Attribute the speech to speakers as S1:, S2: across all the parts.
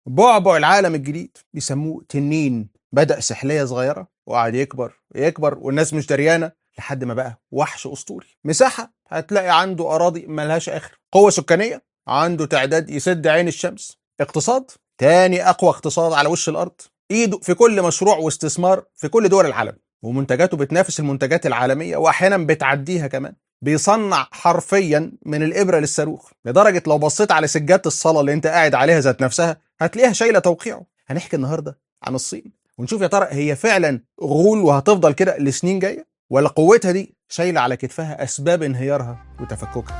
S1: بعبع العالم الجديد بيسموه تنين بدأ سحلية صغيرة وقعد يكبر يكبر والناس مش دريانة لحد ما بقى وحش أسطوري مساحة هتلاقي عنده أراضي ملهاش آخر قوة سكانية عنده تعداد يسد عين الشمس اقتصاد تاني أقوى اقتصاد على وش الأرض إيده في كل مشروع واستثمار في كل دول العالم ومنتجاته بتنافس المنتجات العالمية وأحيانا بتعديها كمان بيصنع حرفيا من الإبرة للصاروخ لدرجة لو بصيت على سجادة الصلاة اللي أنت قاعد عليها ذات نفسها هتلاقيها شايلة توقيعه هنحكي النهاردة عن الصين ونشوف يا ترى هي فعلا غول وهتفضل كده لسنين جاية ولا قوتها دي شايلة على كتفها أسباب انهيارها وتفككها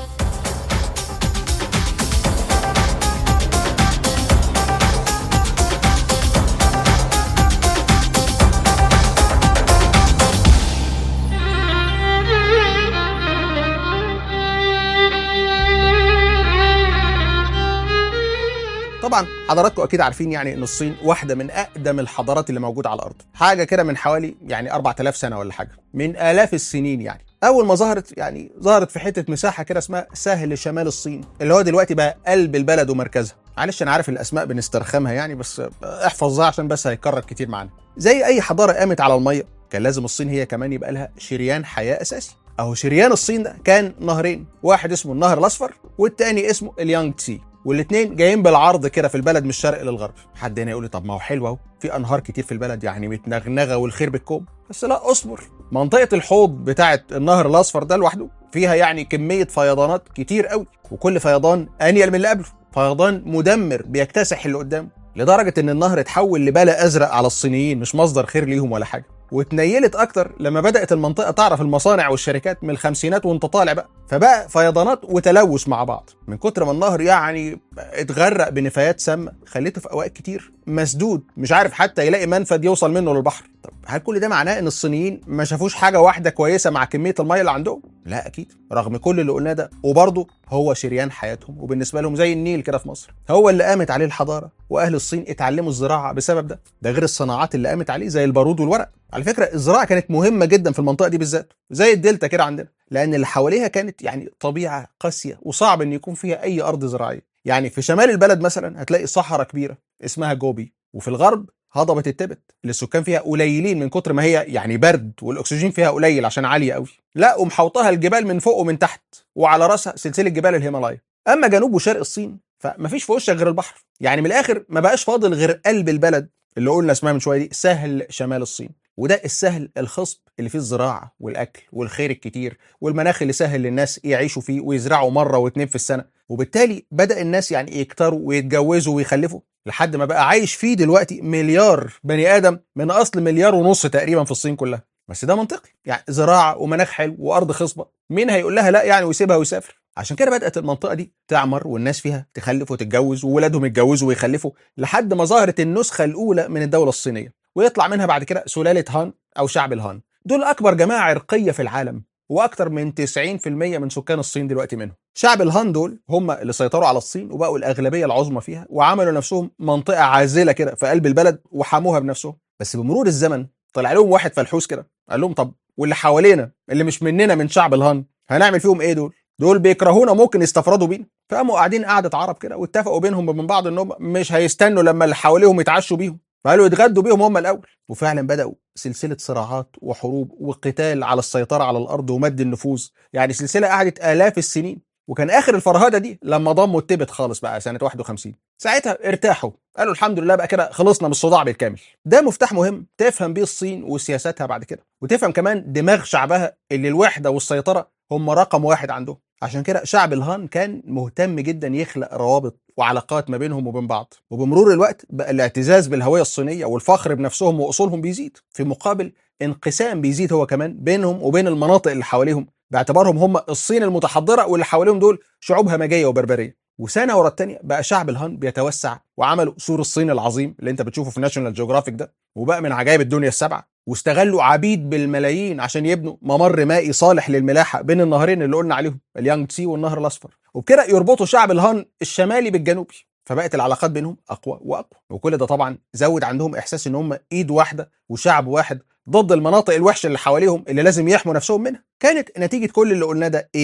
S1: طبعا حضراتكم اكيد عارفين يعني ان الصين واحده من اقدم الحضارات اللي موجوده على الارض حاجه كده من حوالي يعني 4000 سنه ولا حاجه من الاف السنين يعني اول ما ظهرت يعني ظهرت في حته مساحه كده اسمها سهل شمال الصين اللي هو دلوقتي بقى قلب البلد ومركزها معلش انا عارف الاسماء بنسترخمها يعني بس احفظها عشان بس هيكرر كتير معانا زي اي حضاره قامت على الميه كان لازم الصين هي كمان يبقى لها شريان حياه اساسي اهو شريان الصين ده كان نهرين واحد اسمه النهر الاصفر والتاني اسمه اليانج تسي والاثنين جايين بالعرض كده في البلد من الشرق للغرب حد هنا يقول لي طب ما هو حلو اهو في انهار كتير في البلد يعني متنغنغه والخير بالكوم بس لا اصبر منطقه الحوض بتاعه النهر الاصفر ده لوحده فيها يعني كميه فيضانات كتير قوي وكل فيضان انيل من اللي قبله فيضان مدمر بيكتسح اللي قدامه لدرجه ان النهر اتحول لبلا ازرق على الصينيين مش مصدر خير ليهم ولا حاجه واتنيلت اكتر لما بدات المنطقه تعرف المصانع والشركات من الخمسينات وانت طالع بقى فبقى فيضانات وتلوث مع بعض من كتر ما النهر يعني اتغرق بنفايات سامه خليته في اوقات كتير مسدود مش عارف حتى يلاقي منفذ يوصل منه للبحر طب هل كل ده معناه ان الصينيين ما شافوش حاجه واحده كويسه مع كميه الميه اللي عندهم لا اكيد رغم كل اللي قلناه ده وبرضه هو شريان حياتهم وبالنسبه لهم زي النيل كده في مصر هو اللي قامت عليه الحضاره واهل الصين اتعلموا الزراعه بسبب ده ده غير الصناعات اللي قامت عليه زي البارود والورق على فكره الزراعه كانت مهمه جدا في المنطقه دي بالذات زي الدلتا كده عندنا لان اللي حواليها كانت يعني طبيعه قاسيه وصعب ان يكون فيها اي ارض زراعيه يعني في شمال البلد مثلا هتلاقي صحراء كبيره اسمها جوبي وفي الغرب هضبه التبت اللي السكان فيها قليلين من كتر ما هي يعني برد والاكسجين فيها قليل عشان عاليه قوي لا ومحوطها الجبال من فوق ومن تحت وعلى راسها سلسله جبال الهيمالايا اما جنوب وشرق الصين فمفيش في وشك غير البحر يعني من الاخر ما بقاش فاضل غير قلب البلد اللي قلنا اسمها من شويه دي سهل شمال الصين وده السهل الخصب اللي فيه الزراعه والاكل والخير الكتير والمناخ اللي سهل للناس يعيشوا فيه ويزرعوا مره واتنين في السنه وبالتالي بدا الناس يعني يكتروا ويتجوزوا ويخلفوا لحد ما بقى عايش فيه دلوقتي مليار بني ادم من اصل مليار ونص تقريبا في الصين كلها بس ده منطقي يعني زراعه ومناخ حلو وارض خصبه مين هيقول لها لا يعني ويسيبها ويسافر عشان كده بدات المنطقه دي تعمر والناس فيها تخلف وتتجوز وولادهم يتجوزوا ويخلفوا لحد ما ظهرت النسخه الاولى من الدوله الصينيه ويطلع منها بعد كده سلاله هان او شعب الهان دول اكبر جماعه عرقيه في العالم واكثر من 90% من سكان الصين دلوقتي منهم شعب الهان دول هم اللي سيطروا على الصين وبقوا الاغلبيه العظمى فيها وعملوا نفسهم منطقه عازله كده في قلب البلد وحموها بنفسهم بس بمرور الزمن طلع لهم واحد فلحوس كده قال لهم طب واللي حوالينا اللي مش مننا من شعب الهان هنعمل فيهم ايه دول دول بيكرهونا ممكن يستفردوا بينا فقاموا قاعدين قعده عرب كده واتفقوا بينهم وبين بعض انهم مش هيستنوا لما اللي حواليهم يتعشوا بيهم فقالوا يتغدوا بيهم هم الاول وفعلا بداوا سلسله صراعات وحروب وقتال على السيطره على الارض ومد النفوذ يعني سلسله قعدت الاف السنين وكان اخر الفرهده دي لما ضموا التبت خالص بقى سنه 51 ساعتها ارتاحوا قالوا الحمد لله بقى كده خلصنا من الصداع بالكامل ده مفتاح مهم تفهم بيه الصين وسياساتها بعد كده وتفهم كمان دماغ شعبها اللي الوحده والسيطره هم رقم واحد عندهم عشان كده شعب الهان كان مهتم جدا يخلق روابط وعلاقات ما بينهم وبين بعض وبمرور الوقت بقى الاعتزاز بالهويه الصينيه والفخر بنفسهم واصولهم بيزيد في مقابل انقسام بيزيد هو كمان بينهم وبين المناطق اللي حواليهم باعتبارهم هم الصين المتحضره واللي حواليهم دول شعوب همجيه وبربريه وسنه ورا الثانيه بقى شعب الهان بيتوسع وعملوا سور الصين العظيم اللي انت بتشوفه في ناشونال جيوغرافيك ده وبقى من عجائب الدنيا السبعه واستغلوا عبيد بالملايين عشان يبنوا ممر مائي صالح للملاحه بين النهرين اللي قلنا عليهم اليانج تسي والنهر الاصفر وبكده يربطوا شعب الهان الشمالي بالجنوبي فبقت العلاقات بينهم اقوى واقوى وكل ده طبعا زود عندهم احساس ان هم ايد واحده وشعب واحد ضد المناطق الوحشه اللي حواليهم اللي لازم يحموا نفسهم منها كانت نتيجه كل اللي قلناه ده ايه بقى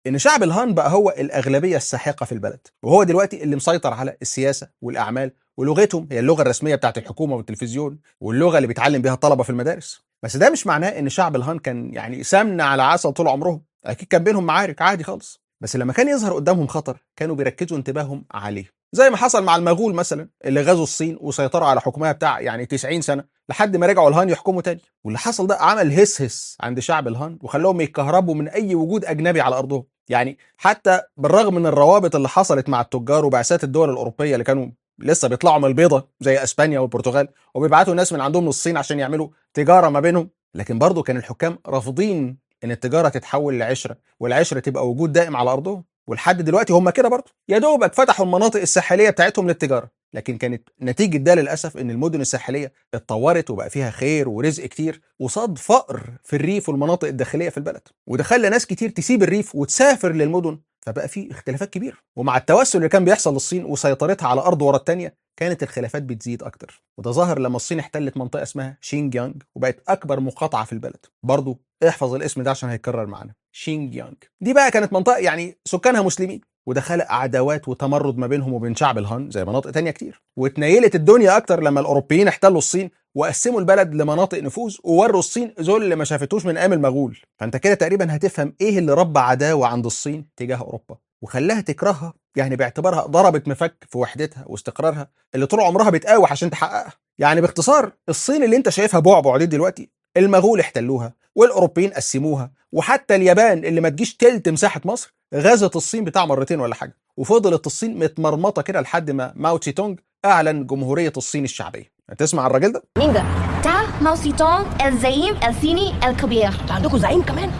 S1: ان شعب الهان بقى هو الاغلبيه الساحقه في البلد وهو دلوقتي اللي مسيطر على السياسه والاعمال ولغتهم هي اللغه الرسميه بتاعت الحكومه والتلفزيون واللغه اللي بيتعلم بيها الطلبه في المدارس بس ده مش معناه ان شعب الهان كان يعني سمنه على عسل طول عمرهم اكيد كان بينهم معارك عادي خالص بس لما كان يظهر قدامهم خطر كانوا بيركزوا انتباههم عليه زي ما حصل مع المغول مثلا اللي غزوا الصين وسيطروا على حكمها بتاع يعني 90 سنه لحد ما رجعوا الهان يحكموا تاني واللي حصل ده عمل هس هس عند شعب الهان وخلاهم يتكهربوا من اي وجود اجنبي على ارضهم يعني حتى بالرغم من الروابط اللي حصلت مع التجار وبعثات الدول الاوروبيه اللي كانوا لسه بيطلعوا من البيضه زي اسبانيا والبرتغال وبيبعتوا ناس من عندهم للصين عشان يعملوا تجاره ما بينهم لكن برضه كان الحكام رافضين ان التجاره تتحول لعشره والعشره تبقى وجود دائم على ارضهم ولحد دلوقتي هم كده برضه يا دوبك فتحوا المناطق الساحليه بتاعتهم للتجاره لكن كانت نتيجه ده للاسف ان المدن الساحليه اتطورت وبقى فيها خير ورزق كتير وصاد فقر في الريف والمناطق الداخليه في البلد وده خلى ناس كتير تسيب الريف وتسافر للمدن فبقى في اختلافات كبيره ومع التوسل اللي كان بيحصل للصين وسيطرتها على ارض ورا الثانيه كانت الخلافات بتزيد اكتر وده ظهر لما الصين احتلت منطقه اسمها شينجيانج وبقت اكبر مقاطعه في البلد برضه احفظ الاسم ده عشان هيتكرر معانا شينجيانج دي بقى كانت منطقه يعني سكانها مسلمين وده خلق عداوات وتمرد ما بينهم وبين شعب الهان زي مناطق تانية كتير واتنيلت الدنيا اكتر لما الاوروبيين احتلوا الصين وقسموا البلد لمناطق نفوذ ووروا الصين ذل ما شافتوش من ايام المغول فانت كده تقريبا هتفهم ايه اللي ربى عداوه عند الصين تجاه اوروبا وخلاها تكرهها يعني باعتبارها ضربت مفك في وحدتها واستقرارها اللي طول عمرها بتقاوح عشان تحققها يعني باختصار الصين اللي انت شايفها بعبع دي دلوقتي المغول احتلوها والاوروبيين قسموها وحتى اليابان اللي ما تجيش تلت مساحه مصر غزت الصين بتاع مرتين ولا حاجه وفضلت الصين متمرمطه كده لحد ما ماو تسي تونج اعلن جمهوريه الصين الشعبيه هتسمع الراجل ده
S2: مين ده؟ ده ماو سي تونغ الزعيم الصيني الكبير
S3: عندكم زعيم كمان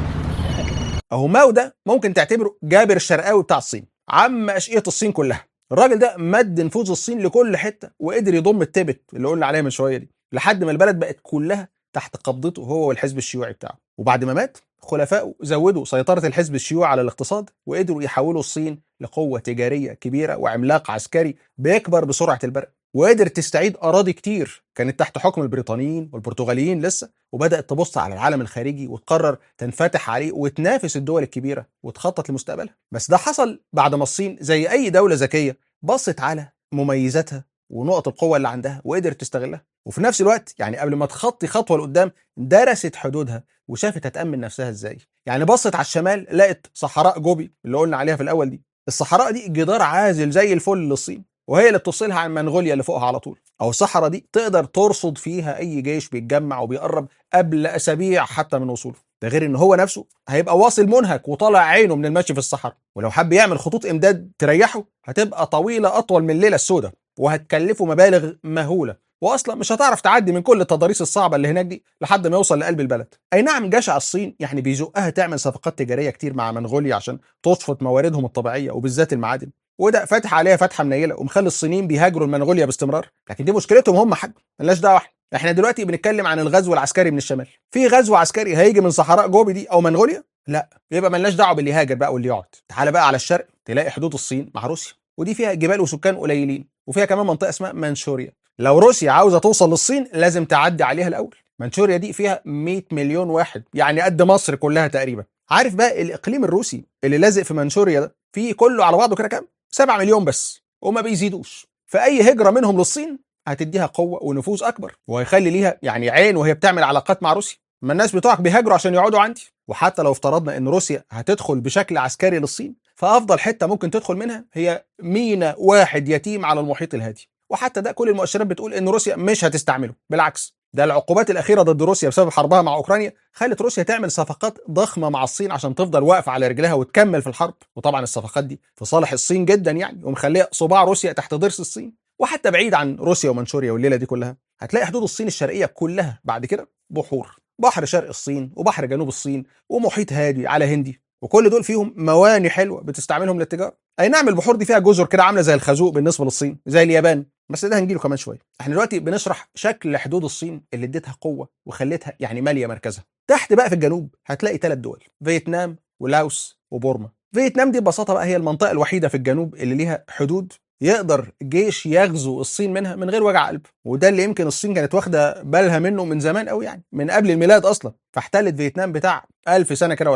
S1: اهو ماو ده ممكن تعتبره جابر الشرقاوي بتاع الصين عم اشقيه الصين كلها الراجل ده مد نفوذ الصين لكل حته وقدر يضم التبت اللي قلنا عليها من شويه دي لحد ما البلد بقت كلها تحت قبضته هو والحزب الشيوعي بتاعه وبعد ما مات خلفائه زودوا سيطرة الحزب الشيوعي على الاقتصاد وقدروا يحولوا الصين لقوة تجارية كبيرة وعملاق عسكري بيكبر بسرعة البرق وقدر تستعيد أراضي كتير كانت تحت حكم البريطانيين والبرتغاليين لسه وبدأت تبص على العالم الخارجي وتقرر تنفتح عليه وتنافس الدول الكبيرة وتخطط لمستقبلها بس ده حصل بعد ما الصين زي أي دولة ذكية بصت على مميزاتها ونقط القوة اللي عندها وقدرت تستغلها وفي نفس الوقت يعني قبل ما تخطي خطوة لقدام درست حدودها وشافت هتأمن نفسها ازاي يعني بصت على الشمال لقت صحراء جوبي اللي قلنا عليها في الأول دي الصحراء دي جدار عازل زي الفل للصين وهي اللي بتفصلها عن منغوليا اللي فوقها على طول او الصحراء دي تقدر ترصد فيها اي جيش بيتجمع وبيقرب قبل اسابيع حتى من وصوله ده غير ان هو نفسه هيبقى واصل منهك وطالع عينه من المشي في الصحراء ولو حب يعمل خطوط امداد تريحه هتبقى طويله اطول من الليله السوداء وهتكلفه مبالغ مهوله واصلا مش هتعرف تعدي من كل التضاريس الصعبه اللي هناك دي لحد ما يوصل لقلب البلد اي نعم جشع الصين يعني بيزقها تعمل صفقات تجاريه كتير مع منغوليا عشان تشفط مواردهم الطبيعيه وبالذات المعادن وده فاتح عليها فتحه منيله ومخلي الصينيين بيهاجروا المنغوليا باستمرار لكن دي مشكلتهم هم حاج ملناش دعوه احنا احنا دلوقتي بنتكلم عن الغزو العسكري من الشمال في غزو عسكري هيجي من صحراء جوبي دي او منغوليا لا يبقى ملناش دعوه باللي يهاجر بقى واللي يقعد تعال بقى على الشرق تلاقي حدود الصين مع روسيا ودي فيها جبال وسكان قليلين وفيها كمان منطقه اسمها منشوريا لو روسيا عاوزه توصل للصين لازم تعدي عليها الاول منشوريا دي فيها 100 مليون واحد يعني قد مصر كلها تقريبا عارف بقى الاقليم الروسي اللي لازق في منشوريا ده فيه كله على بعضه كده كام 7 مليون بس وما بيزيدوش فاي هجره منهم للصين هتديها قوه ونفوذ اكبر وهيخلي ليها يعني عين وهي بتعمل علاقات مع روسيا ما الناس بتوعك بيهاجروا عشان يقعدوا عندي وحتى لو افترضنا ان روسيا هتدخل بشكل عسكري للصين فافضل حته ممكن تدخل منها هي مينا واحد يتيم على المحيط الهادي وحتى ده كل المؤشرات بتقول ان روسيا مش هتستعمله بالعكس ده العقوبات الاخيره ضد روسيا بسبب حربها مع اوكرانيا خلت روسيا تعمل صفقات ضخمه مع الصين عشان تفضل واقفه على رجلها وتكمل في الحرب وطبعا الصفقات دي في صالح الصين جدا يعني ومخليه صباع روسيا تحت ضرس الصين وحتى بعيد عن روسيا ومنشوريا والليله دي كلها هتلاقي حدود الصين الشرقيه كلها بعد كده بحور بحر شرق الصين وبحر جنوب الصين ومحيط هادي على هندي وكل دول فيهم مواني حلوه بتستعملهم للتجاره اي نعم البحور دي فيها جزر كده عامله زي الخازوق بالنسبه للصين زي اليابان بس ده هنجيله كمان شويه احنا دلوقتي بنشرح شكل حدود الصين اللي اديتها قوه وخلتها يعني ماليه مركزها تحت بقى في الجنوب هتلاقي ثلاث دول فيتنام ولاوس وبورما فيتنام دي ببساطه بقى هي المنطقه الوحيده في الجنوب اللي ليها حدود يقدر جيش يغزو الصين منها من غير وجع قلب وده اللي يمكن الصين كانت واخده بالها منه من زمان قوي يعني من قبل الميلاد اصلا فاحتلت فيتنام بتاع ألف سنه كده ولا حاجه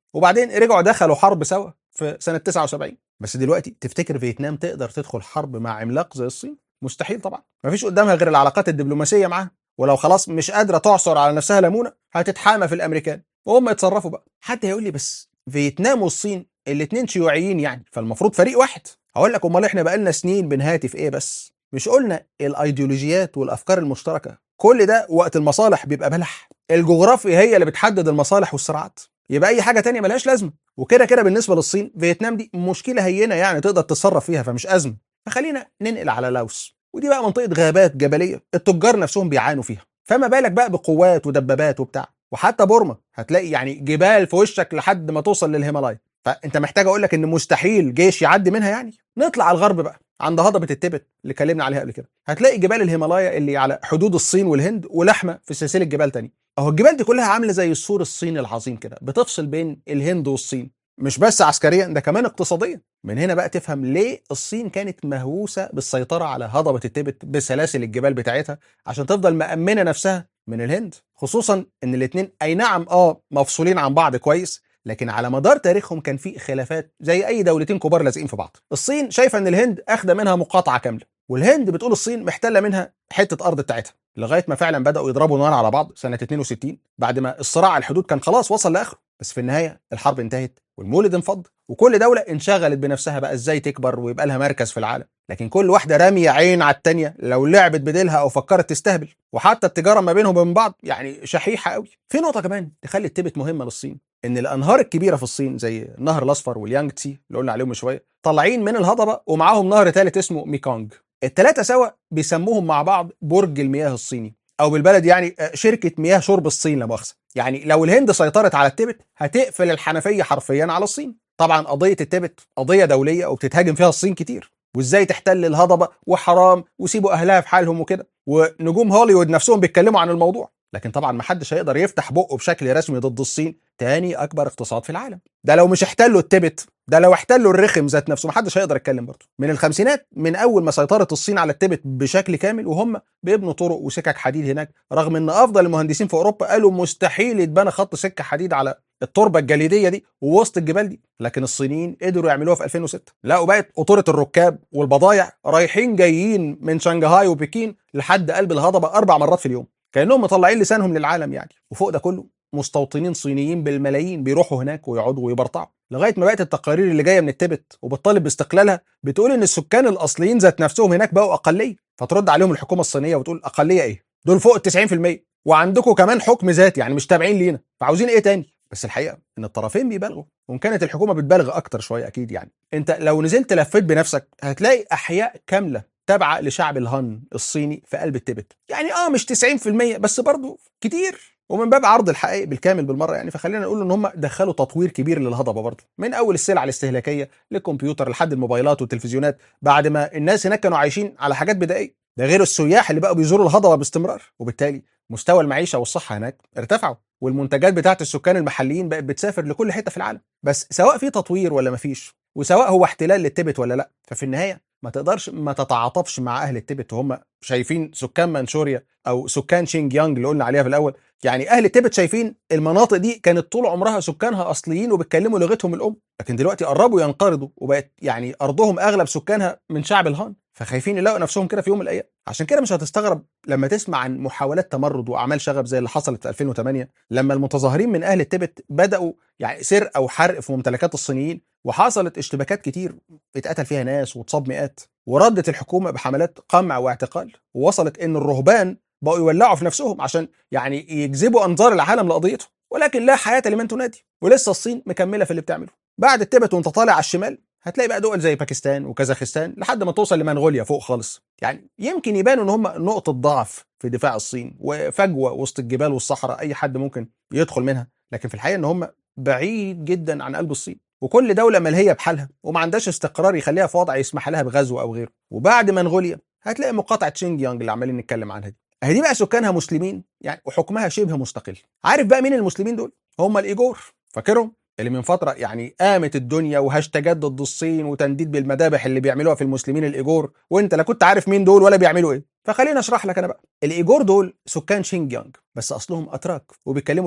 S1: وبعدين رجعوا دخلوا حرب سوا في سنه 79 بس دلوقتي تفتكر فيتنام تقدر تدخل حرب مع عملاق زي الصين مستحيل طبعا مفيش قدامها غير العلاقات الدبلوماسيه معاها ولو خلاص مش قادره تعصر على نفسها ليمونه هتتحامى في الامريكان وهم يتصرفوا بقى حد هيقول لي بس فيتنام والصين الاثنين شيوعيين يعني فالمفروض فريق واحد هقول لك امال احنا بقالنا سنين بنهاتف ايه بس مش قلنا الايديولوجيات والافكار المشتركه كل ده وقت المصالح بيبقى بلح الجغرافيا هي اللي بتحدد المصالح والصراعات يبقى اي حاجه تانية ملهاش لازمه وكده كده بالنسبه للصين فيتنام دي مشكله هينه يعني تقدر تتصرف فيها فمش ازمه فخلينا ننقل على لاوس ودي بقى منطقه غابات جبليه التجار نفسهم بيعانوا فيها فما بالك بقى بقوات ودبابات وبتاع وحتى بورما هتلاقي يعني جبال في وشك لحد ما توصل للهيمالايا فانت محتاج اقول لك ان مستحيل جيش يعدي منها يعني نطلع على الغرب بقى عند هضبه التبت اللي اتكلمنا عليها قبل كده هتلاقي جبال الهيمالايا اللي على حدود الصين والهند ولحمه في سلسله جبال تانية اهو الجبال دي كلها عامله زي السور الصيني العظيم كده بتفصل بين الهند والصين مش بس عسكريا ده كمان اقتصاديا من هنا بقى تفهم ليه الصين كانت مهووسه بالسيطره على هضبه التبت بسلاسل الجبال بتاعتها عشان تفضل مأمنه نفسها من الهند خصوصا ان الاثنين اي نعم اه مفصولين عن بعض كويس لكن على مدار تاريخهم كان في خلافات زي اي دولتين كبار لازقين في بعض الصين شايفه ان الهند اخده منها مقاطعه كامله والهند بتقول الصين محتله منها حته ارض بتاعتها لغايه ما فعلا بداوا يضربوا نار على بعض سنه 62 بعد ما الصراع على الحدود كان خلاص وصل لاخره بس في النهايه الحرب انتهت والمولد انفض وكل دوله انشغلت بنفسها بقى ازاي تكبر ويبقى لها مركز في العالم لكن كل واحده راميه عين على التانيه لو لعبت بديلها او فكرت تستهبل وحتى التجاره ما بينهم وبين بعض يعني شحيحه قوي في نقطه كمان تخلي التبت مهمه للصين ان الانهار الكبيره في الصين زي النهر الاصفر واليانج تسي اللي قلنا عليهم من شويه طالعين من الهضبه ومعاهم نهر ثالث اسمه ميكونج الثلاثه سوا بيسموهم مع بعض برج المياه الصيني او بالبلد يعني شركه مياه شرب الصين لا مؤاخذه يعني لو الهند سيطرت على التبت هتقفل الحنفيه حرفيا على الصين طبعا قضيه التبت قضيه دوليه وبتتهاجم فيها الصين كتير وازاي تحتل الهضبه وحرام وسيبوا اهلها في حالهم وكده ونجوم هوليوود نفسهم بيتكلموا عن الموضوع لكن طبعا ما حدش هيقدر يفتح بقه بشكل رسمي ضد الصين تاني اكبر اقتصاد في العالم ده لو مش احتلوا التبت ده لو احتلوا الرخم ذات نفسه ما حدش هيقدر يتكلم برضه من الخمسينات من اول ما سيطرت الصين على التبت بشكل كامل وهم بيبنوا طرق وسكك حديد هناك رغم ان افضل المهندسين في اوروبا قالوا مستحيل يتبنى خط سكه حديد على التربه الجليديه دي ووسط الجبال دي لكن الصينيين قدروا يعملوها في 2006 لقوا بقت قطوره الركاب والبضايع رايحين جايين من شنغهاي وبكين لحد قلب الهضبه اربع مرات في اليوم كانهم مطلعين لسانهم للعالم يعني وفوق ده كله مستوطنين صينيين بالملايين بيروحوا هناك ويقعدوا ويبرطعوا لغايه ما بقت التقارير اللي جايه من التبت وبتطالب باستقلالها بتقول ان السكان الاصليين ذات نفسهم هناك بقوا اقليه فترد عليهم الحكومه الصينيه وتقول اقليه ايه دول فوق ال 90% وعندكم كمان حكم ذاتي يعني مش تابعين لينا فعاوزين ايه تاني بس الحقيقه ان الطرفين بيبالغوا وان كانت الحكومه بتبالغ اكتر شويه اكيد يعني انت لو نزلت لفيت بنفسك هتلاقي احياء كامله تابعه لشعب الهان الصيني في قلب التبت يعني اه مش 90% بس برضه كتير ومن باب عرض الحقائق بالكامل بالمره يعني فخلينا نقول ان هم دخلوا تطوير كبير للهضبه برضه من اول السلع الاستهلاكيه للكمبيوتر لحد الموبايلات والتلفزيونات بعد ما الناس هناك كانوا عايشين على حاجات بدائيه ده غير السياح اللي بقوا بيزوروا الهضبه باستمرار وبالتالي مستوى المعيشه والصحه هناك ارتفعوا والمنتجات بتاعت السكان المحليين بقت بتسافر لكل حته في العالم بس سواء في تطوير ولا مفيش وسواء هو احتلال للتبت ولا لا ففي النهايه ما تقدرش ما تتعاطفش مع اهل التبت وهم شايفين سكان منشوريا او سكان شينج يانج اللي قلنا عليها في الاول يعني اهل التبت شايفين المناطق دي كانت طول عمرها سكانها اصليين وبيتكلموا لغتهم الام لكن دلوقتي قربوا ينقرضوا وبقت يعني ارضهم اغلب سكانها من شعب الهان فخايفين يلاقوا نفسهم كده في يوم من الايام عشان كده مش هتستغرب لما تسمع عن محاولات تمرد واعمال شغب زي اللي حصلت في 2008 لما المتظاهرين من اهل التبت بداوا يعني سرقه وحرق في ممتلكات الصينيين وحصلت اشتباكات كتير اتقتل فيها ناس واتصاب مئات وردت الحكومه بحملات قمع واعتقال ووصلت ان الرهبان بقوا يولعوا في نفسهم عشان يعني يجذبوا انظار العالم لقضيتهم ولكن لا حياه لمن تنادي ولسه الصين مكمله في اللي بتعمله بعد التبت وانت طالع على الشمال هتلاقي بقى دول زي باكستان وكازاخستان لحد ما توصل لمنغوليا فوق خالص يعني يمكن يبانوا ان هم نقطه ضعف في دفاع الصين وفجوه وسط الجبال والصحراء اي حد ممكن يدخل منها لكن في الحقيقه ان هم بعيد جدا عن قلب الصين وكل دولة ملهية بحالها وما عندهاش استقرار يخليها في وضع يسمح لها بغزو أو غيره وبعد منغوليا هتلاقي مقاطعة شينجيانج اللي عمالين نتكلم عنها دي اهي دي بقى سكانها مسلمين يعني وحكمها شبه مستقل عارف بقى مين المسلمين دول هم الايجور فاكرهم اللي من فتره يعني قامت الدنيا وهاشتاجات ضد الصين وتنديد بالمذابح اللي بيعملوها في المسلمين الايجور وانت لا كنت عارف مين دول ولا بيعملوا ايه فخليني اشرح لك انا بقى الايجور دول سكان شينجيانج بس اصلهم اتراك وبيتكلموا تركي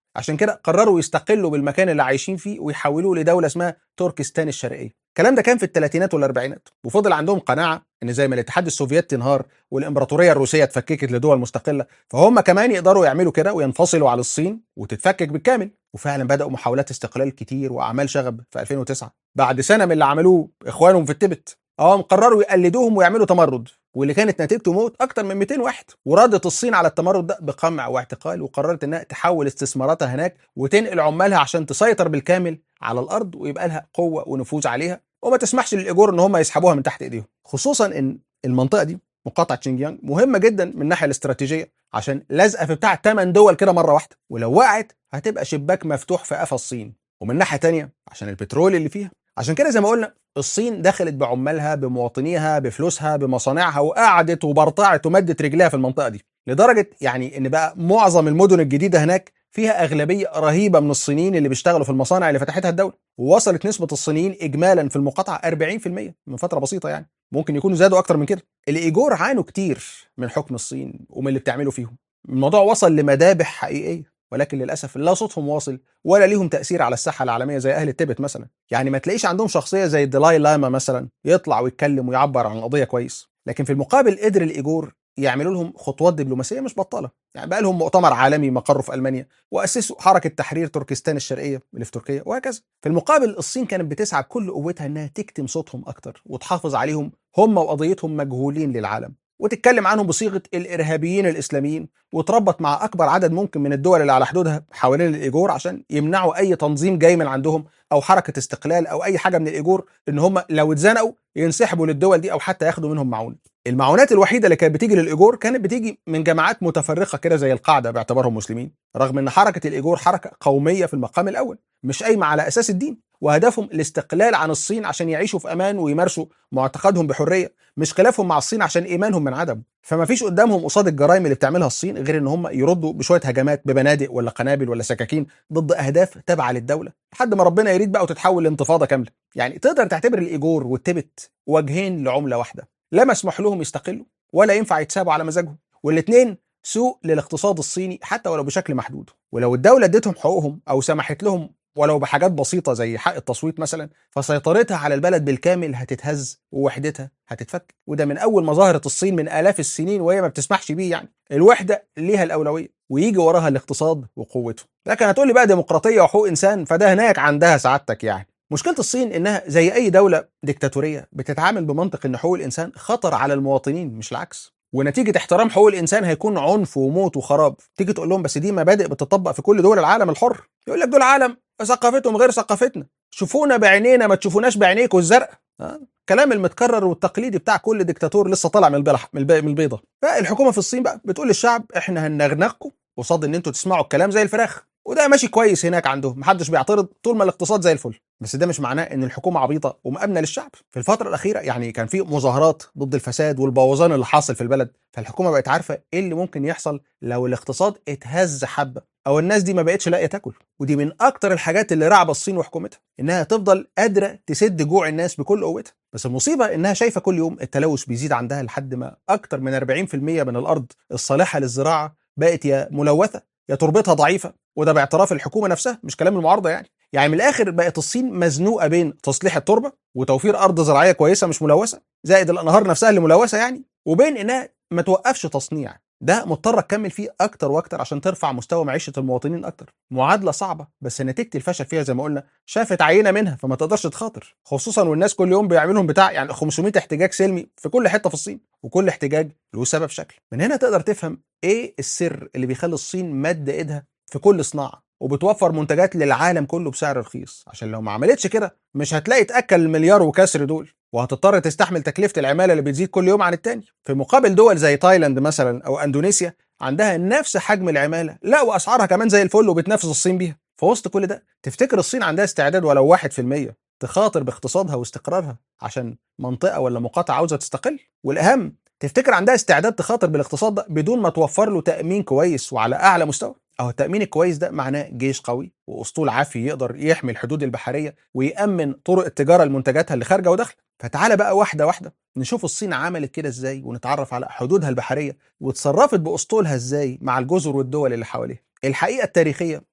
S1: عشان كده قرروا يستقلوا بالمكان اللي عايشين فيه ويحولوه لدوله اسمها تركستان الشرقيه الكلام ده كان في الثلاثينات والاربعينات وفضل عندهم قناعه ان زي ما الاتحاد السوفيتي انهار والامبراطوريه الروسيه اتفككت لدول مستقله فهم كمان يقدروا يعملوا كده وينفصلوا عن الصين وتتفكك بالكامل وفعلا بداوا محاولات استقلال كتير واعمال شغب في 2009 بعد سنه من اللي عملوه اخوانهم في التبت اه قرروا يقلدوهم ويعملوا تمرد واللي كانت نتيجته موت اكتر من 200 واحد وردت الصين على التمرد ده بقمع واعتقال وقررت انها تحول استثماراتها هناك وتنقل عمالها عشان تسيطر بالكامل على الارض ويبقى لها قوه ونفوذ عليها وما تسمحش للايجور ان هم يسحبوها من تحت ايديهم خصوصا ان المنطقه دي مقاطعه شينجيانج مهمه جدا من الناحيه الاستراتيجيه عشان لازقه في بتاع 8 دول كده مره واحده ولو وقعت هتبقى شباك مفتوح في قفا الصين ومن ناحيه تانية عشان البترول اللي فيها عشان كده زي ما قلنا الصين دخلت بعمالها بمواطنيها بفلوسها بمصانعها وقعدت وبرطعت ومدت رجليها في المنطقه دي لدرجه يعني ان بقى معظم المدن الجديده هناك فيها اغلبيه رهيبه من الصينيين اللي بيشتغلوا في المصانع اللي فتحتها الدوله ووصلت نسبه الصينيين اجمالا في المقاطعه 40% من فتره بسيطه يعني ممكن يكونوا زادوا اكتر من كده الايجور عانوا كتير من حكم الصين ومن اللي بتعمله فيهم الموضوع وصل لمذابح حقيقيه ولكن للاسف لا صوتهم واصل ولا ليهم تاثير على الساحه العالميه زي اهل التبت مثلا يعني ما تلاقيش عندهم شخصيه زي الدلاي لاما مثلا يطلع ويتكلم ويعبر عن القضيه كويس لكن في المقابل قدر الايجور يعملوا لهم خطوات دبلوماسيه مش بطاله يعني بقى لهم مؤتمر عالمي مقره في المانيا واسسوا حركه تحرير تركستان الشرقيه اللي في تركيا وهكذا في المقابل الصين كانت بتسعى بكل قوتها انها تكتم صوتهم اكتر وتحافظ عليهم هم وقضيتهم مجهولين للعالم وتتكلم عنهم بصيغه الارهابيين الاسلاميين وتربط مع اكبر عدد ممكن من الدول اللي على حدودها حوالين الايجور عشان يمنعوا اي تنظيم جاي من عندهم او حركه استقلال او اي حاجه من الايجور ان هم لو اتزنقوا ينسحبوا للدول دي او حتى ياخدوا منهم معونه. المعونات الوحيده اللي كانت بتيجي للايجور كانت بتيجي من جماعات متفرقه كده زي القاعده باعتبارهم مسلمين، رغم ان حركه الايجور حركه قوميه في المقام الاول، مش قايمه على اساس الدين، وهدفهم الاستقلال عن الصين عشان يعيشوا في امان ويمارسوا معتقدهم بحريه مش خلافهم مع الصين عشان ايمانهم من عدم فما فيش قدامهم قصاد الجرائم اللي بتعملها الصين غير ان هم يردوا بشويه هجمات ببنادق ولا قنابل ولا سكاكين ضد اهداف تابعه للدوله لحد ما ربنا يريد بقى وتتحول لانتفاضه كامله يعني تقدر تعتبر الايجور والتبت وجهين لعمله واحده لا مسموح لهم يستقلوا ولا ينفع يتسابوا على مزاجهم والاثنين سوء للاقتصاد الصيني حتى ولو بشكل محدود ولو الدوله اديتهم حقوقهم او سمحت لهم ولو بحاجات بسيطة زي حق التصويت مثلا فسيطرتها على البلد بالكامل هتتهز ووحدتها هتتفك وده من أول ما ظهرت الصين من آلاف السنين وهي ما بتسمحش بيه يعني الوحدة ليها الأولوية ويجي وراها الاقتصاد وقوته لكن هتقولي بقى ديمقراطية وحقوق إنسان فده هناك عندها سعادتك يعني مشكلة الصين إنها زي أي دولة ديكتاتورية بتتعامل بمنطق إن حقوق الإنسان خطر على المواطنين مش العكس ونتيجة احترام حقوق الإنسان هيكون عنف وموت وخراب تيجي تقول لهم بس دي مبادئ بتطبق في كل دول العالم الحر يقول لك دول عالم ثقافتهم غير ثقافتنا شوفونا بعينينا ما تشوفوناش بعينيكم الزرق أه؟ كلام المتكرر والتقليدي بتاع كل دكتاتور لسه طالع من البلح من البيضه فالحكومه في الصين بقى بتقول للشعب احنا هنغنغكم قصاد ان انتوا تسمعوا الكلام زي الفراخ وده ماشي كويس هناك عندهم محدش بيعترض طول ما الاقتصاد زي الفل بس ده مش معناه ان الحكومه عبيطه ومأمنه للشعب في الفتره الاخيره يعني كان في مظاهرات ضد الفساد والبوظان اللي حاصل في البلد فالحكومه بقت عارفه ايه اللي ممكن يحصل لو الاقتصاد اتهز حبه او الناس دي ما بقتش لاقيه تاكل ودي من اكتر الحاجات اللي رعب الصين وحكومتها انها تفضل قادره تسد جوع الناس بكل قوتها بس المصيبه انها شايفه كل يوم التلوث بيزيد عندها لحد ما اكتر من 40% من الارض الصالحه للزراعه بقت يا ملوثه يا تربتها ضعيفه وده باعتراف الحكومه نفسها مش كلام المعارضه يعني يعني من الاخر بقت الصين مزنوقه بين تصليح التربه وتوفير ارض زراعيه كويسه مش ملوثه زائد الانهار نفسها اللي ملوثه يعني وبين انها ما توقفش تصنيع ده مضطر تكمل فيه اكتر واكتر عشان ترفع مستوى معيشه المواطنين اكتر معادله صعبه بس نتيجه الفشل فيها زي ما قلنا شافت عينه منها فما تقدرش تخاطر خصوصا والناس كل يوم بيعملوا لهم بتاع يعني 500 احتجاج سلمي في كل حته في الصين وكل احتجاج له سبب شكل من هنا تقدر تفهم ايه السر اللي بيخلي الصين مد ايدها في كل صناعه وبتوفر منتجات للعالم كله بسعر رخيص عشان لو ما عملتش كده مش هتلاقي تاكل المليار وكسر دول وهتضطر تستحمل تكلفه العماله اللي بتزيد كل يوم عن التاني في مقابل دول زي تايلاند مثلا او اندونيسيا عندها نفس حجم العماله لا واسعارها كمان زي الفل وبتنافس الصين بيها في وسط كل ده تفتكر الصين عندها استعداد ولو 1% تخاطر باقتصادها واستقرارها عشان منطقه ولا مقاطعه عاوزه تستقل والاهم تفتكر عندها استعداد تخاطر بالاقتصاد ده بدون ما توفر له تامين كويس وعلى اعلى مستوى أو التأمين الكويس ده معناه جيش قوي وأسطول عافي يقدر يحمي الحدود البحرية ويأمن طرق التجارة لمنتجاتها اللي خارجة وداخلة فتعالى بقى واحدة واحدة نشوف الصين عملت كده ازاي ونتعرف على حدودها البحرية واتصرفت بأسطولها ازاي مع الجزر والدول اللي حواليها الحقيقة التاريخية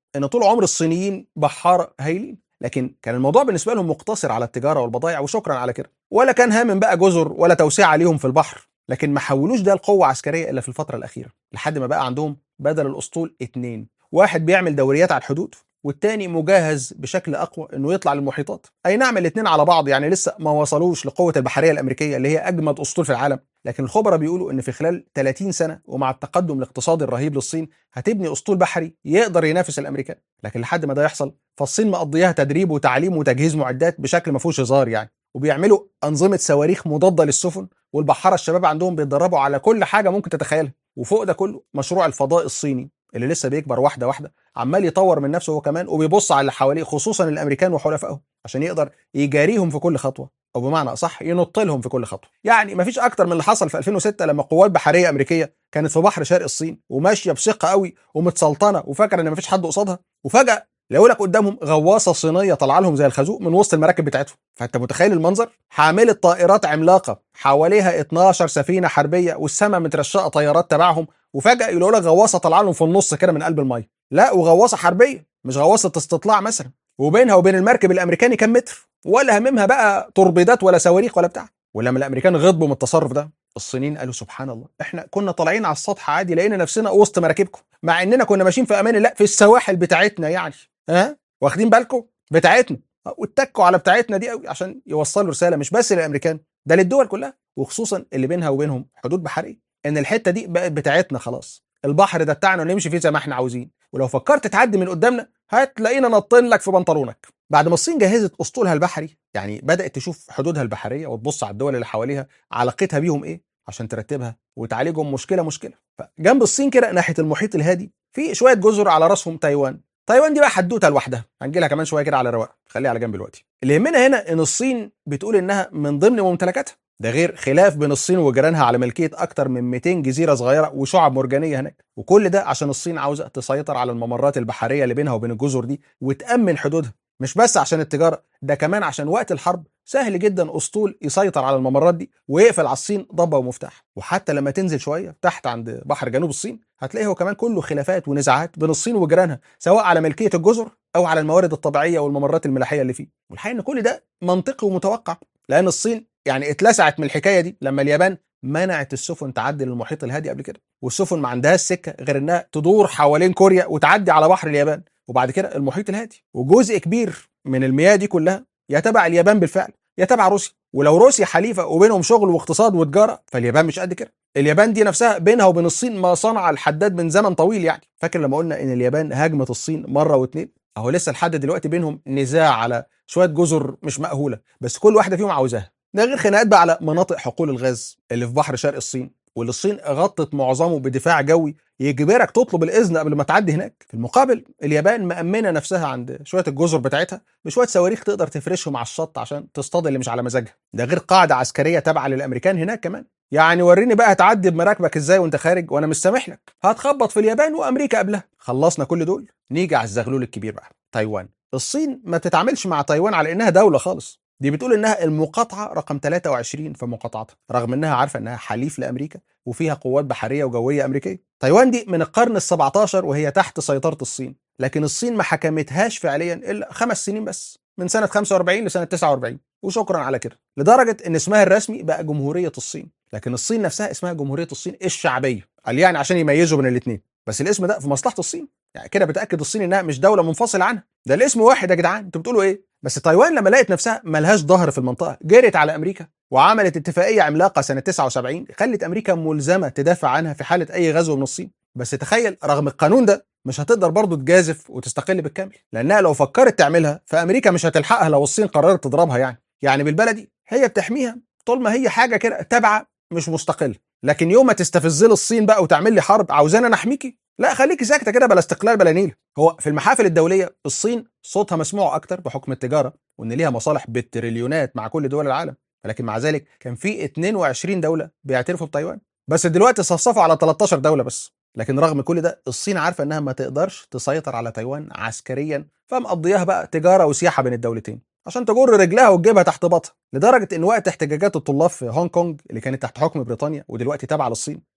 S1: ان طول عمر الصينيين بحاره هايلين لكن كان الموضوع بالنسبه لهم مقتصر على التجاره والبضائع وشكرا على كده ولا كان هامم بقى جزر ولا توسيع عليهم في البحر لكن ما حولوش ده لقوه عسكريه الا في الفتره الاخيره لحد ما بقى عندهم بدل الاسطول اتنين واحد بيعمل دوريات على الحدود والتاني مجهز بشكل اقوى انه يطلع للمحيطات اي نعم الاثنين على بعض يعني لسه ما وصلوش لقوه البحريه الامريكيه اللي هي اجمد اسطول في العالم لكن الخبراء بيقولوا ان في خلال 30 سنه ومع التقدم الاقتصادي الرهيب للصين هتبني اسطول بحري يقدر ينافس الامريكان لكن لحد ما ده يحصل فالصين مقضيها تدريب وتعليم وتجهيز معدات بشكل ما فيهوش هزار يعني وبيعملوا انظمه صواريخ مضاده للسفن والبحاره الشباب عندهم بيتدربوا على كل حاجه ممكن تتخيلها وفوق ده كله مشروع الفضاء الصيني اللي لسه بيكبر واحده واحده عمال يطور من نفسه هو كمان وبيبص على اللي حواليه خصوصا الامريكان وحلفائهم عشان يقدر يجاريهم في كل خطوه او بمعنى اصح ينط لهم في كل خطوه يعني مفيش اكتر من اللي حصل في 2006 لما قوات بحريه امريكيه كانت في بحر شرق الصين وماشيه بثقه قوي ومتسلطنه وفاكره ان مفيش حد قصادها وفجاه لو لك قدامهم غواصه صينيه طالعه لهم زي الخازوق من وسط المراكب بتاعتهم فانت متخيل المنظر حامله طائرات عملاقه حواليها 12 سفينه حربيه والسماء مترشقه طيارات تبعهم وفجاه يلاقوا لك غواصه طالعه لهم في النص كده من قلب الميه لا وغواصه حربيه مش غواصه استطلاع مثلا وبينها وبين المركب الامريكاني كام متر ولا هممها بقى توربيدات ولا صواريخ ولا بتاع ولما الامريكان غضبوا من التصرف ده الصينيين قالوا سبحان الله احنا كنا طالعين على السطح عادي لقينا نفسنا وسط مراكبكم مع اننا كنا ماشيين في امان الله في السواحل بتاعتنا يعني ها واخدين بالكم بتاعتنا واتكوا على بتاعتنا دي قوي عشان يوصلوا رساله مش بس للامريكان ده للدول كلها وخصوصا اللي بينها وبينهم حدود بحريه ان الحته دي بقت بتاعتنا خلاص البحر ده بتاعنا ونمشي فيه زي ما احنا عاوزين ولو فكرت تعدي من قدامنا هتلاقينا نطين لك في بنطلونك بعد ما الصين جهزت اسطولها البحري يعني بدات تشوف حدودها البحريه وتبص على الدول اللي حواليها علاقتها بيهم ايه عشان ترتبها وتعالجهم مشكله مشكله فجنب الصين كده ناحيه المحيط الهادي في شويه جزر على راسهم تايوان تايوان دي بقى حدوته لوحدها هنجي لها كمان شويه كده على رواق خليها على جنب دلوقتي اللي يهمنا هنا ان الصين بتقول انها من ضمن ممتلكاتها ده غير خلاف بين الصين وجيرانها على ملكيه اكتر من 200 جزيره صغيره وشعب مرجانيه هناك وكل ده عشان الصين عاوزه تسيطر على الممرات البحريه اللي بينها وبين الجزر دي وتامن حدودها مش بس عشان التجاره ده كمان عشان وقت الحرب سهل جدا اسطول يسيطر على الممرات دي ويقفل على الصين ضبه ومفتاح وحتى لما تنزل شويه تحت عند بحر جنوب الصين هتلاقيه هو كمان كله خلافات ونزاعات بين الصين وجيرانها سواء على ملكيه الجزر او على الموارد الطبيعيه والممرات الملاحيه اللي فيه والحقيقه ان كل ده منطقي ومتوقع لان الصين يعني اتلسعت من الحكايه دي لما اليابان منعت السفن تعدي للمحيط الهادي قبل كده والسفن ما عندهاش سكه غير انها تدور حوالين كوريا وتعدي على بحر اليابان وبعد كده المحيط الهادي وجزء كبير من المياه دي كلها يا تبع اليابان بالفعل يا تبع روسيا ولو روسيا حليفه وبينهم شغل واقتصاد وتجاره فاليابان مش قد كده اليابان دي نفسها بينها وبين الصين ما صنع الحداد من زمن طويل يعني فاكر لما قلنا ان اليابان هاجمت الصين مره واثنين اهو لسه لحد دلوقتي بينهم نزاع على شويه جزر مش مأهوله بس كل واحده فيهم عاوزاها ده غير خناقات بقى على مناطق حقول الغاز اللي في بحر شرق الصين واللي الصين غطت معظمه بدفاع جوي يجبرك تطلب الاذن قبل ما تعدي هناك في المقابل اليابان مأمنه نفسها عند شويه الجزر بتاعتها بشويه صواريخ تقدر تفرشهم على الشط عشان تصطاد اللي مش على مزاجها ده غير قاعده عسكريه تابعه للامريكان هناك كمان يعني وريني بقى هتعدي بمراكبك ازاي وانت خارج وانا مش سامح لك هتخبط في اليابان وامريكا قبلها خلصنا كل دول نيجي على الزغلول الكبير بقى تايوان الصين ما بتتعاملش مع تايوان على انها دوله خالص دي بتقول انها المقاطعه رقم 23 في مقاطعتها رغم انها عارفه انها حليف لامريكا وفيها قوات بحريه وجويه امريكيه تايوان دي من القرن ال17 وهي تحت سيطره الصين لكن الصين ما حكمتهاش فعليا الا خمس سنين بس من سنه 45 لسنه 49 وشكرا على كده لدرجه ان اسمها الرسمي بقى جمهوريه الصين لكن الصين نفسها اسمها جمهوريه الصين الشعبيه قال يعني عشان يميزوا بين الاثنين بس الاسم ده في مصلحه الصين يعني كده بتاكد الصين انها مش دوله منفصله عنها ده الاسم واحد يا جدعان انتوا بتقولوا ايه بس تايوان لما لقت نفسها ملهاش ظهر في المنطقه جرت على امريكا وعملت اتفاقيه عملاقه سنه 79 خلت امريكا ملزمه تدافع عنها في حاله اي غزو من الصين بس تخيل رغم القانون ده مش هتقدر برضه تجازف وتستقل بالكامل لانها لو فكرت تعملها فامريكا مش هتلحقها لو الصين قررت تضربها يعني يعني بالبلدي هي بتحميها طول ما هي حاجه كده تابعه مش مستقله لكن يوم ما تستفزلي الصين بقى وتعمل لي حرب عاوزانا انا احميكي لا خليكي ساكته كده بلا استقلال بلا نيل هو في المحافل الدوليه الصين صوتها مسموع اكتر بحكم التجاره وان ليها مصالح بالتريليونات مع كل دول العالم ولكن مع ذلك كان في 22 دوله بيعترفوا بتايوان بس دلوقتي صفصفوا على 13 دوله بس لكن رغم كل ده الصين عارفه انها ما تقدرش تسيطر على تايوان عسكريا فمقضياها بقى تجاره وسياحه بين الدولتين عشان تجر رجلها وتجيبها تحت باطها لدرجه ان وقت احتجاجات الطلاب في هونج كونج اللي كانت تحت حكم بريطانيا ودلوقتي تابعه للصين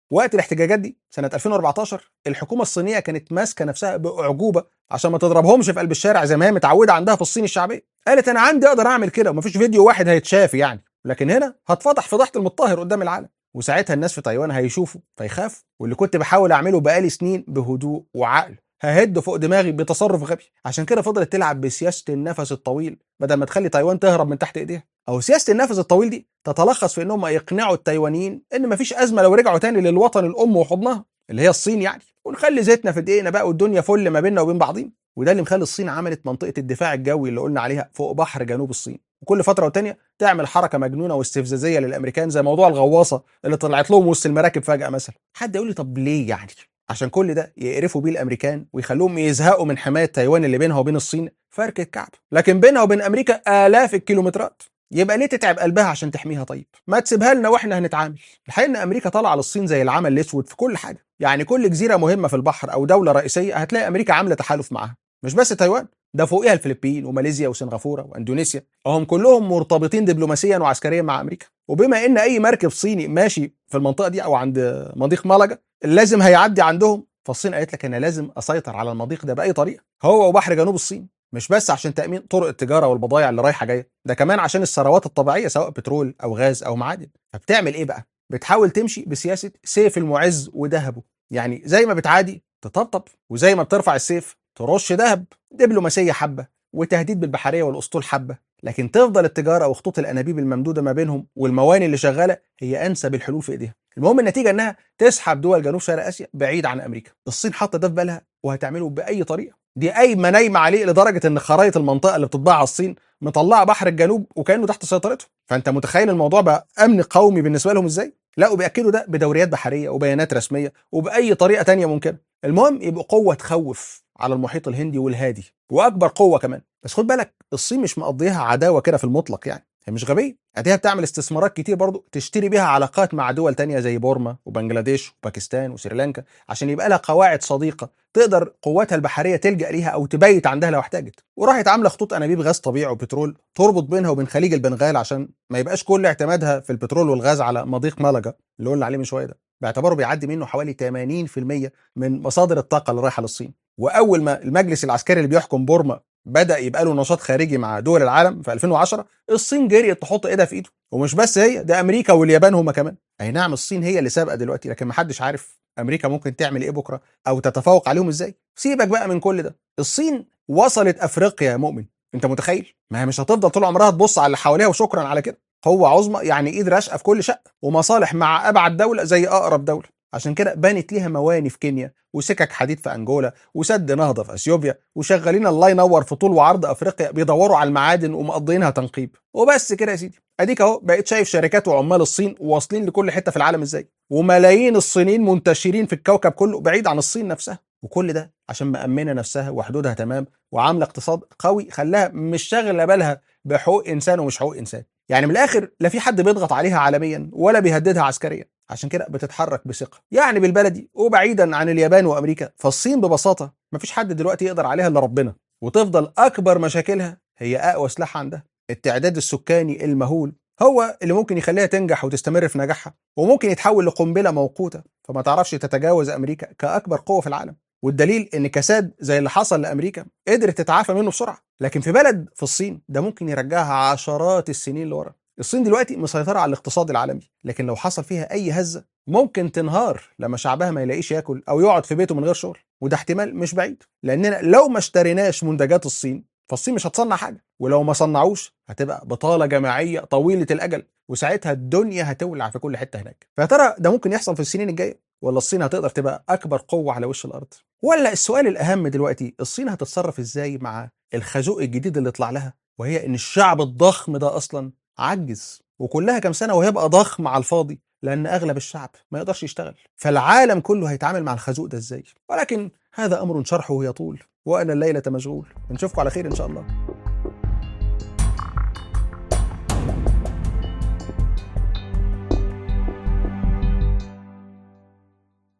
S1: وقت الاحتجاجات دي سنه 2014 الحكومه الصينيه كانت ماسكه نفسها باعجوبه عشان ما تضربهمش في قلب الشارع زي ما هي متعوده عندها في الصين الشعبيه قالت انا عندي اقدر اعمل كده ومفيش فيديو واحد هيتشاف يعني لكن هنا هتفضح فضيحه المطهر قدام العالم وساعتها الناس في تايوان هيشوفوا فيخافوا واللي كنت بحاول اعمله بقالي سنين بهدوء وعقل ههد فوق دماغي بتصرف غبي عشان كده فضلت تلعب بسياسه النفس الطويل بدل ما تخلي تايوان تهرب من تحت ايديها او سياسه النفس الطويل دي تتلخص في انهم يقنعوا التايوانيين ان مفيش ازمه لو رجعوا تاني للوطن الام وحضنها اللي هي الصين يعني ونخلي زيتنا في دقيقنا بقى والدنيا فل ما بيننا وبين بعضين وده اللي مخلي الصين عملت منطقه الدفاع الجوي اللي قلنا عليها فوق بحر جنوب الصين وكل فتره وتانيه تعمل حركه مجنونه واستفزازيه للامريكان زي موضوع الغواصه اللي طلعت لهم وسط المراكب فجاه مثلا حد يقول لي طب ليه يعني عشان كل ده يقرفوا بيه الامريكان ويخلوهم يزهقوا من حمايه تايوان اللي بينها وبين الصين فرك الكعب لكن بينها وبين امريكا الاف الكيلومترات يبقى ليه تتعب قلبها عشان تحميها طيب ما تسيبها لنا واحنا هنتعامل الحقيقه ان امريكا طالعه للصين زي العمل الاسود في كل حاجه يعني كل جزيره مهمه في البحر او دوله رئيسيه هتلاقي امريكا عامله تحالف معاها مش بس تايوان ده فوقيها الفلبين وماليزيا وسنغافوره واندونيسيا وهم كلهم مرتبطين دبلوماسيا وعسكريا مع امريكا وبما ان اي مركب صيني ماشي في المنطقه دي او عند مضيق مالاجا لازم هيعدي عندهم فالصين قالت لك انا لازم اسيطر على المضيق ده باي طريقه هو وبحر جنوب الصين مش بس عشان تامين طرق التجاره والبضائع اللي رايحه جايه ده كمان عشان الثروات الطبيعيه سواء بترول او غاز او معادن فبتعمل ايه بقى بتحاول تمشي بسياسه سيف المعز وذهبه يعني زي ما بتعادي تطبطب وزي ما بترفع السيف ترش ذهب دبلوماسيه حبه وتهديد بالبحريه والاسطول حبه لكن تفضل التجاره وخطوط الانابيب الممدوده ما بينهم والمواني اللي شغاله هي انسب الحلول في ايديها المهم النتيجه انها تسحب دول جنوب شرق اسيا بعيد عن امريكا الصين حاطه ده في بالها وهتعمله باي طريقه دي قايمه نايمه عليه لدرجه ان خرائط المنطقه اللي بتطبعها على الصين مطلعه بحر الجنوب وكانه تحت سيطرتهم فانت متخيل الموضوع بقى امن قومي بالنسبه لهم ازاي لا وبياكدوا ده بدوريات بحريه وبيانات رسميه وباي طريقه تانية ممكنه المهم يبقوا قوه تخوف على المحيط الهندي والهادي واكبر قوه كمان بس خد بالك الصين مش مقضيها عداوه كده في المطلق يعني هي مش غبيه اديها بتعمل استثمارات كتير برضو تشتري بيها علاقات مع دول تانية زي بورما وبنجلاديش وباكستان وسريلانكا عشان يبقى لها قواعد صديقه تقدر قواتها البحريه تلجا ليها او تبيت عندها لو احتاجت وراحت عامله خطوط انابيب غاز طبيعي وبترول تربط بينها وبين خليج البنغال عشان ما يبقاش كل اعتمادها في البترول والغاز على مضيق مالاجا اللي قلنا عليه من شويه ده باعتباره بيعدي منه حوالي 80% من مصادر الطاقه اللي رايحه للصين واول ما المجلس العسكري اللي بيحكم بورما بدا يبقى له نشاط خارجي مع دول العالم في 2010 الصين جريت تحط ايدها في ايده ومش بس هي ده امريكا واليابان هما كمان اي نعم الصين هي اللي سابقه دلوقتي لكن محدش عارف امريكا ممكن تعمل ايه بكره او تتفوق عليهم ازاي سيبك بقى من كل ده الصين وصلت افريقيا يا مؤمن انت متخيل ما هي مش هتفضل طول عمرها تبص على اللي حواليها وشكرا على كده قوة عظمى يعني ايد راشقة في كل شقة ومصالح مع ابعد دولة زي اقرب دولة عشان كده بنت ليها مواني في كينيا وسكك حديد في انجولا وسد نهضه في اثيوبيا وشغالين الله ينور في طول وعرض افريقيا بيدوروا على المعادن ومقضينها تنقيب وبس كده يا سيدي اديك اهو بقيت شايف شركات وعمال الصين واصلين لكل حته في العالم ازاي وملايين الصينيين منتشرين في الكوكب كله بعيد عن الصين نفسها وكل ده عشان مأمنة نفسها وحدودها تمام وعاملة اقتصاد قوي خلاها مش شاغلة بالها بحقوق إنسان ومش حقوق إنسان يعني من الآخر لا في حد بيضغط عليها عالميا ولا بيهددها عسكريا عشان كده بتتحرك بثقة يعني بالبلدي وبعيدا عن اليابان وأمريكا فالصين ببساطة مفيش حد دلوقتي يقدر عليها إلا ربنا وتفضل أكبر مشاكلها هي أقوى سلاح عندها التعداد السكاني المهول هو اللي ممكن يخليها تنجح وتستمر في نجاحها وممكن يتحول لقنبلة موقوتة فما تعرفش تتجاوز أمريكا كأكبر قوة في العالم والدليل ان كساد زي اللي حصل لامريكا قدرت تتعافى منه بسرعه لكن في بلد في الصين ده ممكن يرجعها عشرات السنين لورا الصين دلوقتي مسيطره على الاقتصاد العالمي لكن لو حصل فيها اي هزه ممكن تنهار لما شعبها ما يلاقيش ياكل او يقعد في بيته من غير شغل وده احتمال مش بعيد لاننا لو ما اشتريناش منتجات الصين فالصين مش هتصنع حاجه ولو ما صنعوش هتبقى بطاله جماعيه طويله الاجل وساعتها الدنيا هتولع في كل حته هناك فيا ترى ده ممكن يحصل في السنين الجايه ولا الصين هتقدر تبقى اكبر قوه على وش الارض ولا السؤال الاهم دلوقتي الصين هتتصرف ازاي مع الخازوق الجديد اللي طلع لها وهي ان الشعب الضخم ده اصلا عجز وكلها كام سنه وهيبقى ضخم على الفاضي لان اغلب الشعب ما يقدرش يشتغل فالعالم كله هيتعامل مع الخازوق ده ازاي ولكن هذا امر شرحه يطول وانا الليله مشغول نشوفكم على خير ان شاء الله